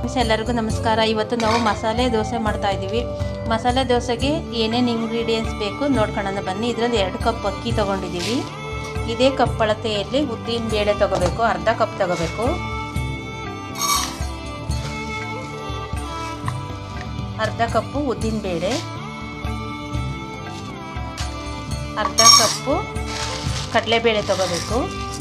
friends ಎಲ್ಲರಿಗೂ ನಮಸ್ಕಾರ ಇವತ್ತು ನಾವು ಮಸಾಲೆ ದೋಸೆ ಮಾಡ್ತಾ ಇದ್ದೀವಿ ಮಸಾಲೆ ದೋಸೆಗೆ ಏನೇನು ಇಂಗ್ರೀಡಿಯೆಂಟ್ಸ್ ಬೇಕು ನೋಡ್ಕೊಳ್ಳೋಣ ಬನ್ನಿ ಇದರಲ್ಲಿ ಎರಡು ಕಪ್ ಅಕ್ಕಿ ತೊಗೊಂಡಿದ್ದೀವಿ ಇದೇ ಕಪ್ ಅಳತೆಯಲ್ಲಿ ಉದ್ದಿನ ಬೇಳೆ ತೊಗೋಬೇಕು ಅರ್ಧ ಕಪ್ ತೊಗೋಬೇಕು ಅರ್ಧ ಕಪ್ಪು ಉದ್ದಿನ ಬೇಳೆ ಅರ್ಧ ಕಪ್ಪು ಕಡಲೆಬೇಳೆ ತೊಗೋಬೇಕು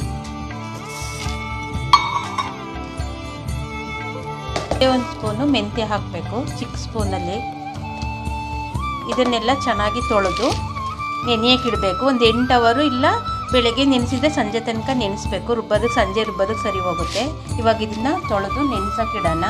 ಒಂದು ಸ್ಪೂನು ಮೆಂತ್ಯ ಹಾಕಬೇಕು ಚಿಕ್ಕ ಸ್ಪೂನಲ್ಲಿ ಇದನ್ನೆಲ್ಲ ಚೆನ್ನಾಗಿ ತೊಳೆದು ನೆನೆಯಕ್ಕೆ ಇಡಬೇಕು ಒಂದು ಎಂಟು ಅವರು ಇಲ್ಲ ಬೆಳಗ್ಗೆ ನೆನೆಸಿದ್ರೆ ಸಂಜೆ ತನಕ ನೆನೆಸ್ಬೇಕು ರುಬ್ಬೋದಕ್ಕೆ ಸಂಜೆ ರುಬ್ಬೋದಕ್ಕೆ ಸರಿ ಹೋಗುತ್ತೆ ಇವಾಗ ಇದನ್ನ ತೊಳೆದು ನೆನೆಸಕ್ಕೆ ಇಡೋಣ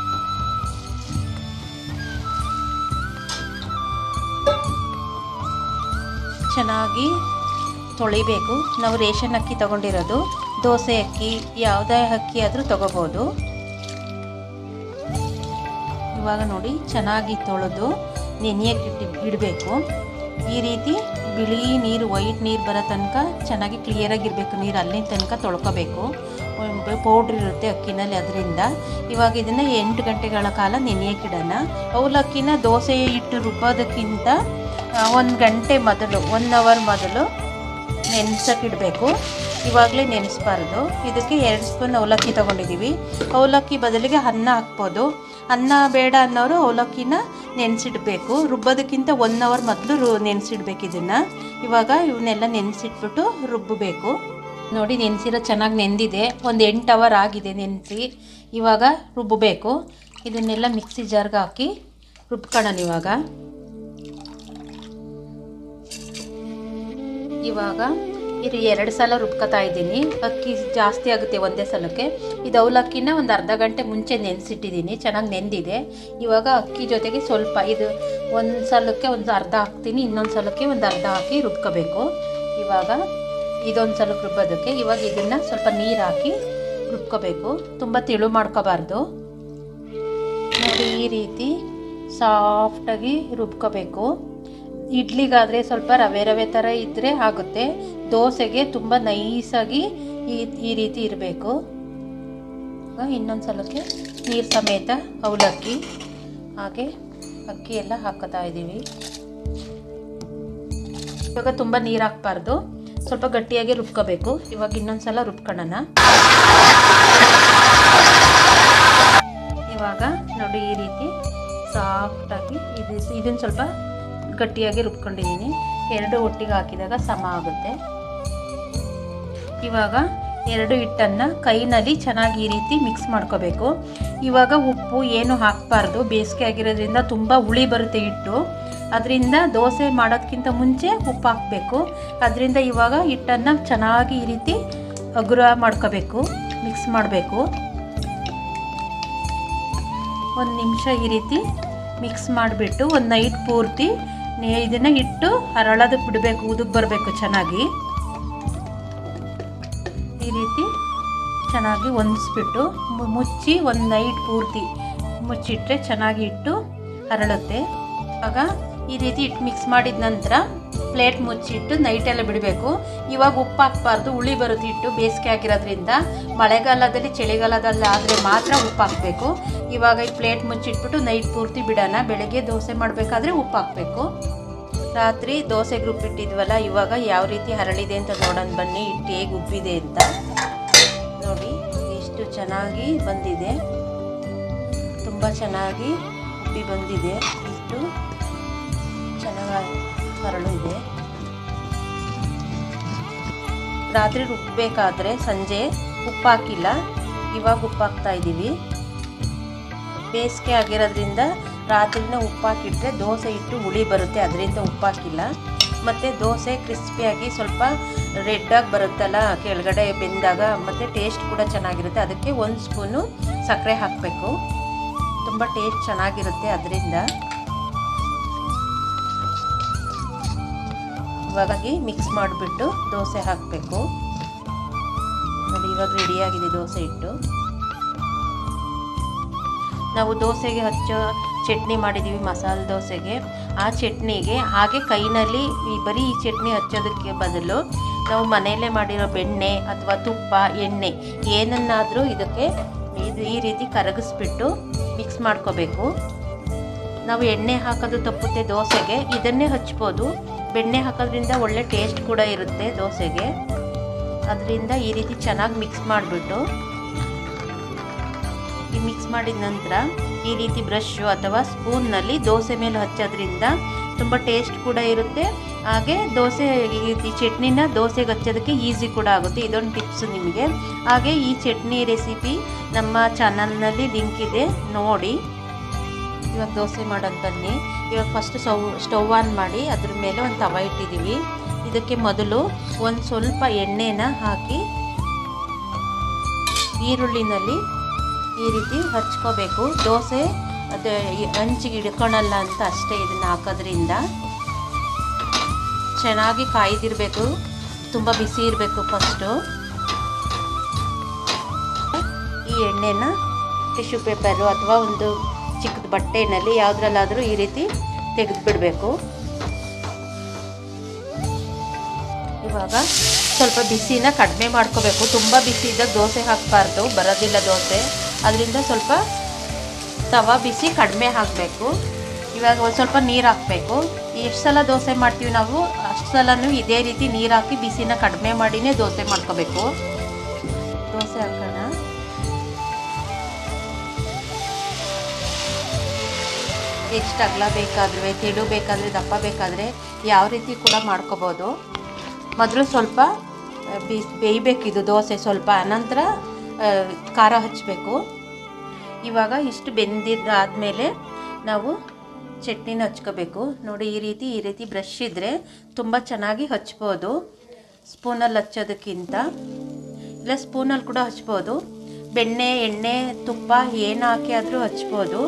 ಚೆನ್ನಾಗಿ ತೊಳಿಬೇಕು ನಾವು ರೇಷನ್ ಅಕ್ಕಿ ತೊಗೊಂಡಿರೋದು ದೋಸೆ ಅಕ್ಕಿ ಯಾವುದೇ ಅಕ್ಕಿ ಆದರೂ ತೊಗೋಬೋದು ಇವಾಗ ನೋಡಿ ಚೆನ್ನಾಗಿ ತೊಳೆದು ನೆನೆಯಕ್ಕೆ ಇಟ್ಟು ಇಡಬೇಕು ಈ ರೀತಿ ಬಿಳಿ ನೀರು ವೈಟ್ ನೀರು ಬರೋ ತನಕ ಚೆನ್ನಾಗಿ ಕ್ಲಿಯರಾಗಿರಬೇಕು ನೀರು ಅಲ್ಲಿನ ತನಕ ತೊಳ್ಕೊಬೇಕು ಪೌಡ್ರ್ ಇರುತ್ತೆ ಅಕ್ಕಿನಲ್ಲಿ ಅದರಿಂದ ಇವಾಗ ಇದನ್ನು ಎಂಟು ಗಂಟೆಗಳ ಕಾಲ ನೆನೆಯಕ್ಕಿಡೋಣ ಅವಲಕ್ಕಿನ ದೋಸೆ ಇಟ್ಟು ರುಬ್ಬೋದಕ್ಕಿಂತ ಒಂದು ಗಂಟೆ ಮೊದಲು ಒನ್ ಅವರ್ ಮೊದಲು ನೆನೆಸೋಕ್ಕಿಡಬೇಕು ಇವಾಗಲೇ ನೆನೆಸ್ಬಾರ್ದು ಇದಕ್ಕೆ ಎರಡು ಸ್ಪೂನ್ ಅವಲಕ್ಕಿ ತೊಗೊಂಡಿದ್ದೀವಿ ಅವಲಕ್ಕಿ ಬದಲಿಗೆ ಅನ್ನ ಹಾಕ್ಬೋದು ಅನ್ನ ಬೇಡ ಅನ್ನೋರು ಅವಲಕ್ಕಿನ ನೆನೆಸಿಡ್ಬೇಕು ರುಬ್ಬೋದಕ್ಕಿಂತ ಒನ್ ಅವರ್ ಮೊದಲು ರು ನೆನೆಸಿಡ್ಬೇಕು ಇದನ್ನು ಇವಾಗ ಇವನ್ನೆಲ್ಲ ನೆನೆಸಿಟ್ಬಿಟ್ಟು ರುಬ್ಬಬೇಕು ನೋಡಿ ನೆನೆಸಿರೋ ಚೆನ್ನಾಗಿ ನೆಂದಿದೆ ಒಂದು ಎಂಟು ಅವರ್ ಆಗಿದೆ ನೆನೆಸಿ ಇವಾಗ ರುಬ್ಬಬೇಕು ಇದನ್ನೆಲ್ಲ ಮಿಕ್ಸಿ ಜಾರ್ಗೆ ಹಾಕಿ ರುಬ್ಕೊಳ್ಳೋಣ ಇವಾಗ ಇವಾಗ ಇದು ಎರಡು ಸಲ ರುಬ್ಕೊತಾ ಇದ್ದೀನಿ ಅಕ್ಕಿ ಜಾಸ್ತಿ ಆಗುತ್ತೆ ಒಂದೇ ಸಲಕ್ಕೆ ಇದು ಅವಲಕ್ಕಿನ ಒಂದು ಅರ್ಧ ಗಂಟೆ ಮುಂಚೆ ನೆನೆಸಿಟ್ಟಿದ್ದೀನಿ ಚೆನ್ನಾಗಿ ನೆಂದಿದೆ ಇವಾಗ ಅಕ್ಕಿ ಜೊತೆಗೆ ಸ್ವಲ್ಪ ಇದು ಒಂದು ಸಲಕ್ಕೆ ಒಂದು ಅರ್ಧ ಹಾಕ್ತೀನಿ ಇನ್ನೊಂದು ಸಲಕ್ಕೆ ಒಂದು ಅರ್ಧ ಹಾಕಿ ರುಬ್ಕೋಬೇಕು ಇವಾಗ ಇದೊಂದು ಸಲಕ್ಕೆ ರುಬ್ಬೋದಕ್ಕೆ ಇವಾಗ ಇದನ್ನು ಸ್ವಲ್ಪ ನೀರು ಹಾಕಿ ರುಬ್ಕೋಬೇಕು ತುಂಬ ತಿಳು ಮಾಡ್ಕೋಬಾರ್ದು ನೋಡಿ ಈ ರೀತಿ ಸಾಫ್ಟಾಗಿ ರುಬ್ಕೋಬೇಕು ಇಡ್ಲಿಗಾದರೆ ಸ್ವಲ್ಪ ರವೆ ರವೆ ಥರ ಇದ್ದರೆ ಆಗುತ್ತೆ ದೋಸೆಗೆ ತುಂಬ ನೈಸಾಗಿ ಈ ಈ ರೀತಿ ಇರಬೇಕು ಇನ್ನೊಂದು ಸಲಕ್ಕೆ ನೀರು ಸಮೇತ ಅವಲಕ್ಕಿ ಹಾಗೆ ಅಕ್ಕಿ ಎಲ್ಲ ಹಾಕೋತಾ ಇದ್ದೀವಿ ಇವಾಗ ತುಂಬ ನೀರು ಹಾಕ್ಬಾರ್ದು ಸ್ವಲ್ಪ ಗಟ್ಟಿಯಾಗಿ ರುಬ್ಕೋಬೇಕು ಇವಾಗ ಇನ್ನೊಂದು ಸಲ ರುಬ್ಕೊಳ್ಳೋಣ ಇವಾಗ ನೋಡಿ ಈ ರೀತಿ ಸಾಫ್ಟಾಗಿ ಇದು ಇದನ್ನು ಸ್ವಲ್ಪ ಗಟ್ಟಿಯಾಗಿ ರುಬ್ಕೊಂಡಿದ್ದೀನಿ ಎರಡು ಒಟ್ಟಿಗೆ ಹಾಕಿದಾಗ ಸಮ ಆಗುತ್ತೆ ಇವಾಗ ಎರಡು ಹಿಟ್ಟನ್ನು ಕೈನಲ್ಲಿ ಚೆನ್ನಾಗಿ ಈ ರೀತಿ ಮಿಕ್ಸ್ ಮಾಡ್ಕೋಬೇಕು ಇವಾಗ ಉಪ್ಪು ಏನು ಹಾಕಬಾರ್ದು ಬೇಸಿಗೆ ಆಗಿರೋದ್ರಿಂದ ತುಂಬ ಹುಳಿ ಬರುತ್ತೆ ಹಿಟ್ಟು ಅದರಿಂದ ದೋಸೆ ಮಾಡೋದಕ್ಕಿಂತ ಮುಂಚೆ ಉಪ್ಪು ಹಾಕಬೇಕು ಅದರಿಂದ ಇವಾಗ ಹಿಟ್ಟನ್ನು ಚೆನ್ನಾಗಿ ಈ ರೀತಿ ಅಗುರ ಮಾಡ್ಕೋಬೇಕು ಮಿಕ್ಸ್ ಮಾಡಬೇಕು ಒಂದು ನಿಮಿಷ ಈ ರೀತಿ ಮಿಕ್ಸ್ ಮಾಡಿಬಿಟ್ಟು ಒಂದು ನೈಟ್ ಪೂರ್ತಿ ಇದನ್ನು ಇಟ್ಟು ಹರಳೋದಕ್ಕೆ ಬಿಡಬೇಕು ಉದಕ್ಕೆ ಬರಬೇಕು ಚೆನ್ನಾಗಿ ಈ ರೀತಿ ಚೆನ್ನಾಗಿ ಹೊಂದಿಸ್ಬಿಟ್ಟು ಮುಚ್ಚಿ ಒಂದು ನೈಟ್ ಪೂರ್ತಿ ಮುಚ್ಚಿಟ್ರೆ ಚೆನ್ನಾಗಿ ಇಟ್ಟು ಹರಳುತ್ತೆ ಆಗ ಈ ರೀತಿ ಇಟ್ಟು ಮಿಕ್ಸ್ ಮಾಡಿದ ನಂತರ ಪ್ಲೇಟ್ ಮುಚ್ಚಿಟ್ಟು ನೈಟೆಲ್ಲ ಬಿಡಬೇಕು ಇವಾಗ ಉಪ್ಪು ಹಾಕ್ಬಾರ್ದು ಹುಳಿ ಬರುತ್ತೆ ಇಟ್ಟು ಬೇಸಿಗೆ ಆಗಿರೋದ್ರಿಂದ ಮಳೆಗಾಲದಲ್ಲಿ ಚಳಿಗಾಲದಲ್ಲಿ ಆದರೆ ಮಾತ್ರ ಉಪ್ಪು ಹಾಕಬೇಕು ಇವಾಗ ಈ ಪ್ಲೇಟ್ ಮುಚ್ಚಿಟ್ಬಿಟ್ಟು ನೈಟ್ ಪೂರ್ತಿ ಬಿಡೋಣ ಬೆಳಗ್ಗೆ ದೋಸೆ ಮಾಡಬೇಕಾದ್ರೆ ಉಪ್ಪು ಹಾಕಬೇಕು ರಾತ್ರಿ ದೋಸೆ ಗ್ರೂಪ್ ಇಟ್ಟಿದ್ವಲ್ಲ ಇವಾಗ ಯಾವ ರೀತಿ ಹರಳಿದೆ ಅಂತ ನೋಡೋಣ ಬನ್ನಿ ಹಿಟ್ಟು ಹೇಗೆ ಉಬ್ಬಿದೆ ಅಂತ ನೋಡಿ ಎಷ್ಟು ಚೆನ್ನಾಗಿ ಬಂದಿದೆ ತುಂಬ ಚೆನ್ನಾಗಿ ಉಬ್ಬಿ ಬಂದಿದೆ ಹಿಟ್ಟು ಚೆನ್ನಾಗಿ ಹರಳು ಇದೆ ರಾತ್ರಿ ರುಬ್ಬಬೇಕಾದ್ರೆ ಸಂಜೆ ಉಪ್ಪು ಹಾಕಿಲ್ಲ ಇವಾಗ ಉಪ್ಪು ಹಾಕ್ತಾ ಇದ್ದೀವಿ ಬೇಸಿಗೆ ಆಗಿರೋದ್ರಿಂದ ರಾತ್ರಿನೇ ಉಪ್ಪು ಹಾಕಿಟ್ರೆ ದೋಸೆ ಇಟ್ಟು ಹುಳಿ ಬರುತ್ತೆ ಅದರಿಂದ ಉಪ್ಪು ಹಾಕಿಲ್ಲ ಮತ್ತು ದೋಸೆ ಕ್ರಿಸ್ಪಿಯಾಗಿ ಸ್ವಲ್ಪ ರೆಡ್ಡಾಗಿ ಬರುತ್ತಲ್ಲ ಕೆಳಗಡೆ ಬೆಂದಾಗ ಮತ್ತು ಟೇಸ್ಟ್ ಕೂಡ ಚೆನ್ನಾಗಿರುತ್ತೆ ಅದಕ್ಕೆ ಒಂದು ಸ್ಪೂನು ಸಕ್ಕರೆ ಹಾಕಬೇಕು ತುಂಬ ಟೇಸ್ಟ್ ಚೆನ್ನಾಗಿರುತ್ತೆ ಅದರಿಂದ ಇವಾಗಾಗಿ ಮಿಕ್ಸ್ ಮಾಡಿಬಿಟ್ಟು ದೋಸೆ ಹಾಕಬೇಕು ನೋಡಿ ಇವಾಗ ರೆಡಿಯಾಗಿದೆ ದೋಸೆ ಇಟ್ಟು ನಾವು ದೋಸೆಗೆ ಹಚ್ಚೋ ಚಟ್ನಿ ಮಾಡಿದ್ದೀವಿ ಮಸಾಲೆ ದೋಸೆಗೆ ಆ ಚಟ್ನಿಗೆ ಹಾಗೆ ಕೈನಲ್ಲಿ ಈ ಬರೀ ಈ ಚಟ್ನಿ ಹಚ್ಚೋದಕ್ಕೆ ಬದಲು ನಾವು ಮನೆಯಲ್ಲೇ ಮಾಡಿರೋ ಬೆಣ್ಣೆ ಅಥವಾ ತುಪ್ಪ ಎಣ್ಣೆ ಏನನ್ನಾದರೂ ಇದಕ್ಕೆ ಇದು ಈ ರೀತಿ ಕರಗಿಸ್ಬಿಟ್ಟು ಮಿಕ್ಸ್ ಮಾಡ್ಕೋಬೇಕು ನಾವು ಎಣ್ಣೆ ಹಾಕೋದು ತಪ್ಪುತ್ತೆ ದೋಸೆಗೆ ಇದನ್ನೇ ಹಚ್ಬೋದು ಬೆಣ್ಣೆ ಹಾಕೋದ್ರಿಂದ ಒಳ್ಳೆ ಟೇಸ್ಟ್ ಕೂಡ ಇರುತ್ತೆ ದೋಸೆಗೆ ಅದರಿಂದ ಈ ರೀತಿ ಚೆನ್ನಾಗಿ ಮಿಕ್ಸ್ ಮಾಡಿಬಿಟ್ಟು ಈ ಮಿಕ್ಸ್ ಮಾಡಿದ ನಂತರ ಈ ರೀತಿ ಬ್ರಷು ಅಥವಾ ಸ್ಪೂನ್ನಲ್ಲಿ ದೋಸೆ ಮೇಲೆ ಹಚ್ಚೋದ್ರಿಂದ ತುಂಬ ಟೇಸ್ಟ್ ಕೂಡ ಇರುತ್ತೆ ಹಾಗೆ ದೋಸೆ ಈ ರೀತಿ ಚಟ್ನಿನ ದೋಸೆಗೆ ಹಚ್ಚೋದಕ್ಕೆ ಈಸಿ ಕೂಡ ಆಗುತ್ತೆ ಇದೊಂದು ಟಿಪ್ಸ್ ನಿಮಗೆ ಹಾಗೆ ಈ ಚಟ್ನಿ ರೆಸಿಪಿ ನಮ್ಮ ಚಾನಲ್ನಲ್ಲಿ ಲಿಂಕ್ ಇದೆ ನೋಡಿ ಇವಾಗ ದೋಸೆ ಮಾಡೋದು ಬನ್ನಿ ಇವಾಗ ಫಸ್ಟ್ ಸ್ಟವ್ ಸ್ಟವ್ ಆನ್ ಮಾಡಿ ಅದ್ರ ಮೇಲೆ ಒಂದು ತವ ಇಟ್ಟಿದ್ದೀವಿ ಇದಕ್ಕೆ ಮೊದಲು ಒಂದು ಸ್ವಲ್ಪ ಎಣ್ಣೆನ ಹಾಕಿ ಈರುಳ್ಳಿನಲ್ಲಿ ಈ ರೀತಿ ಹಚ್ಕೋಬೇಕು ದೋಸೆ ಅದು ಹಂಚಿಗೆ ಹಿಡ್ಕೊಳಲ್ಲ ಅಂತ ಅಷ್ಟೇ ಇದನ್ನ ಹಾಕೋದ್ರಿಂದ ಚೆನ್ನಾಗಿ ಕಾಯ್ದಿರಬೇಕು ತುಂಬ ಬಿಸಿ ಇರಬೇಕು ಫಸ್ಟು ಈ ಎಣ್ಣೆನ ಟಿಶ್ಯೂ ಪೇಪರು ಅಥವಾ ಒಂದು ಚಿಕ್ಕದ ಬಟ್ಟೆನಲ್ಲಿ ಯಾವುದ್ರಲ್ಲಾದರೂ ಈ ರೀತಿ ತೆಗೆದುಬಿಡಬೇಕು ಇವಾಗ ಸ್ವಲ್ಪ ಬಿಸಿನ ಕಡಿಮೆ ಮಾಡ್ಕೋಬೇಕು ತುಂಬ ಬಿಸಿ ಇದ್ದಾಗ ದೋಸೆ ಹಾಕಬಾರ್ದು ಬರೋದಿಲ್ಲ ದೋಸೆ ಅದರಿಂದ ಸ್ವಲ್ಪ ತವ ಬಿಸಿ ಕಡಿಮೆ ಹಾಕಬೇಕು ಇವಾಗ ಒಂದು ಸ್ವಲ್ಪ ನೀರು ಹಾಕಬೇಕು ಎಷ್ಟು ಸಲ ದೋಸೆ ಮಾಡ್ತೀವಿ ನಾವು ಅಷ್ಟು ಸಲನೂ ಇದೇ ರೀತಿ ನೀರು ಹಾಕಿ ಬಿಸಿನ ಕಡಿಮೆ ಮಾಡಿನೇ ದೋಸೆ ಮಾಡ್ಕೋಬೇಕು ದೋಸೆ ಹಾಕೋಣ ಎಷ್ಟು ಅಗಲ ಬೇಕಾದ್ರೆ ತೆಳು ಬೇಕಾದರೆ ದಪ್ಪ ಬೇಕಾದರೆ ಯಾವ ರೀತಿ ಕೂಡ ಮಾಡ್ಕೋಬೋದು ಮೊದಲು ಸ್ವಲ್ಪ ಬಿ ಬೇಯಬೇಕಿದು ದೋಸೆ ಸ್ವಲ್ಪ ಅನಂತರ ಖಾರ ಹಚ್ಚಬೇಕು ಇವಾಗ ಇಷ್ಟು ಬೆಂದಿದ್ದಾದಮೇಲೆ ನಾವು ಚಟ್ನಿನ ಹಚ್ಕೋಬೇಕು ನೋಡಿ ಈ ರೀತಿ ಈ ರೀತಿ ಬ್ರಷ್ ಇದ್ದರೆ ತುಂಬ ಚೆನ್ನಾಗಿ ಹಚ್ಬೋದು ಸ್ಪೂನಲ್ಲಿ ಹಚ್ಚೋದಕ್ಕಿಂತ ಇಲ್ಲ ಸ್ಪೂನಲ್ಲಿ ಕೂಡ ಹಚ್ಬೋದು ಬೆಣ್ಣೆ ಎಣ್ಣೆ ತುಪ್ಪ ಏನು ಹಾಕಿ ಆದರೂ ಹಚ್ಬೋದು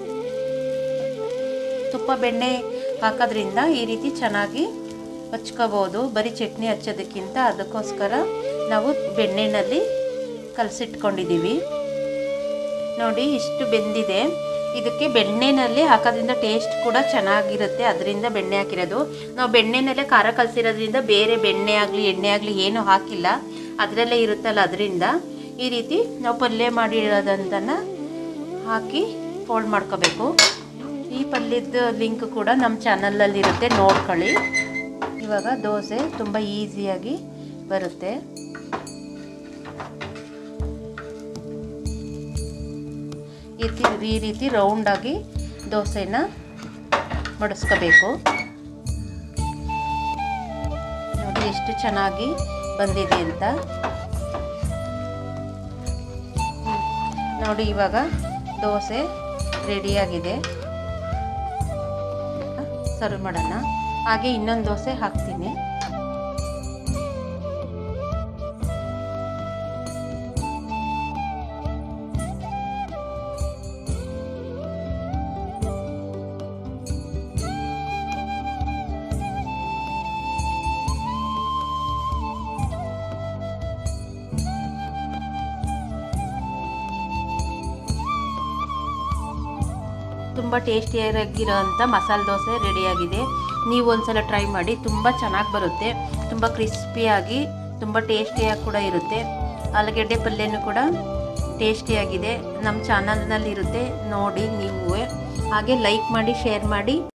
ತುಪ್ಪ ಬೆಣ್ಣೆ ಹಾಕೋದ್ರಿಂದ ಈ ರೀತಿ ಚೆನ್ನಾಗಿ ಹಚ್ಕೋಬೋದು ಬರೀ ಚಟ್ನಿ ಹಚ್ಚೋದಕ್ಕಿಂತ ಅದಕ್ಕೋಸ್ಕರ ನಾವು ಬೆಣ್ಣೆನಲ್ಲಿ ಕಲಸಿಟ್ಕೊಂಡಿದ್ದೀವಿ ನೋಡಿ ಇಷ್ಟು ಬೆಂದಿದೆ ಇದಕ್ಕೆ ಬೆಣ್ಣೆನಲ್ಲಿ ಹಾಕೋದ್ರಿಂದ ಟೇಸ್ಟ್ ಕೂಡ ಚೆನ್ನಾಗಿರುತ್ತೆ ಅದರಿಂದ ಬೆಣ್ಣೆ ಹಾಕಿರೋದು ನಾವು ಬೆಣ್ಣೆನಲ್ಲೇ ಖಾರ ಕಲಸಿರೋದ್ರಿಂದ ಬೇರೆ ಬೆಣ್ಣೆ ಆಗಲಿ ಎಣ್ಣೆ ಆಗಲಿ ಏನೂ ಹಾಕಿಲ್ಲ ಅದರಲ್ಲೇ ಇರುತ್ತಲ್ಲ ಅದರಿಂದ ಈ ರೀತಿ ನಾವು ಪಲ್ಯ ಮಾಡಿರೋದಂತನ ಹಾಕಿ ಫೋಲ್ಡ್ ಮಾಡ್ಕೋಬೇಕು ಈ ಪಲ್ಯದ ಲಿಂಕ್ ಕೂಡ ನಮ್ಮ ಚಾನಲಲ್ಲಿ ಇರುತ್ತೆ ನೋಡ್ಕೊಳ್ಳಿ ಇವಾಗ ದೋಸೆ ತುಂಬ ಈಸಿಯಾಗಿ ಬರುತ್ತೆ ಈ ರೀತಿ ಈ ರೀತಿ ರೌಂಡಾಗಿ ದೋಸೆನ ಮಡಿಸ್ಕೋಬೇಕು ನೋಡಿ ಎಷ್ಟು ಚೆನ್ನಾಗಿ ಬಂದಿದೆ ಅಂತ ನೋಡಿ ಇವಾಗ ದೋಸೆ ರೆಡಿಯಾಗಿದೆ ಸರ್ವ್ ಮಾಡೋಣ ಹಾಗೆ ಇನ್ನೊಂದು ದೋಸೆ ಹಾಕ್ತೀನಿ ತುಂಬ ಟೇಸ್ಟಿಯಾಗಿರೋಂಥ ಮಸಾಲೆ ದೋಸೆ ರೆಡಿಯಾಗಿದೆ ನೀವು ಒಂದ್ಸಲ ಟ್ರೈ ಮಾಡಿ ತುಂಬ ಚೆನ್ನಾಗಿ ಬರುತ್ತೆ ತುಂಬ ಕ್ರಿಸ್ಪಿಯಾಗಿ ತುಂಬ ಟೇಸ್ಟಿಯಾಗಿ ಕೂಡ ಇರುತ್ತೆ ಆಲೂಗೆಡ್ಡೆ ಪಲ್ಯನೂ ಕೂಡ ಟೇಸ್ಟಿಯಾಗಿದೆ ನಮ್ಮ ಚಾನಲ್ನಲ್ಲಿ ಇರುತ್ತೆ ನೋಡಿ ನೀವು ಹಾಗೆ ಲೈಕ್ ಮಾಡಿ ಶೇರ್ ಮಾಡಿ